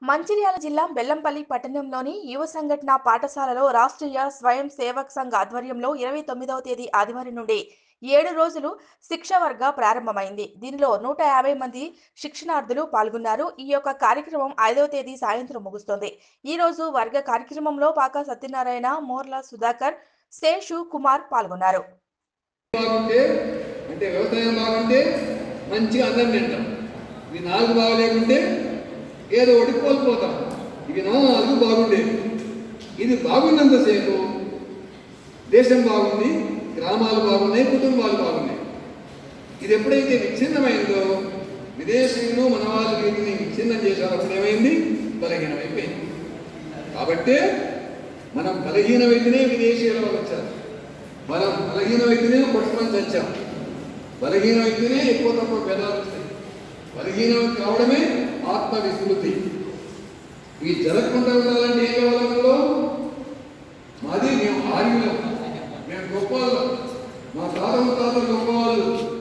మంచిర్యాల జిల్లా బెల్లంపల్లి పట్టణంలోని యువ సంఘటన పాఠశాలలో రాష్ట్రీయ స్వయం సేవక్ సంఘ్ ఆధ్వర్యంలో ఇరవై తొమ్మిదవ తేదీ ఆదివారం నుండి ఏడు రోజులు శిక్ష వర్గ ప్రారంభమైంది దీనిలో నూట యాభై మంది శిక్షణార్థులు పాల్గొన్నారు ఈ యొక్క కార్యక్రమం ఐదవ తేదీ సాయంత్రం ముగుస్తోంది ఈ రోజు వర్గ కార్యక్రమంలో పాక సత్యనారాయణ మోర్ల సుధాకర్ శేషు కుమార్ పాల్గొన్నారు బాగుంటే అంటే వ్యవసాయం బాగుంటే మంచిగా అన్నం తింటాం ఇవి నాలుగు బాగలేకుంటే ఏదో ఒకటి కోల్పోతాం ఇవి నాలుగు బాగుండేవి ఇది బాగున్నంతసేపు దేశం బాగుంది గ్రామాలు బాగున్నాయి కుటుంబాలు బాగున్నాయి ఇది ఎప్పుడైతే విచ్ఛిన్నమైందో విదేశీయులు మన వాళ్ళు వీటిని విచ్ఛిన్నం చేశారు అప్పుడు ఏమైంది బలహీనమైపోయింది కాబట్టి మనం బలహీనమైతేనే విదేశీయుల వాళ్ళు వచ్చారు మనం బలహీనమైతేనే కొట్టుకొని చచ్చాం బలహీనమైతేనే ఎక్కువ తక్కువ భేదాలు వస్తాయి బలహీనం కావడమే ఆత్మ విస్మృతి ఇవి జరగకుండా ఉండాలంటే ఏం కావాలి మనలో మాది మేము ఆర్యులం మేము గొప్ప వాళ్ళం మా తాతలు తాతలు గొప్ప వాళ్ళు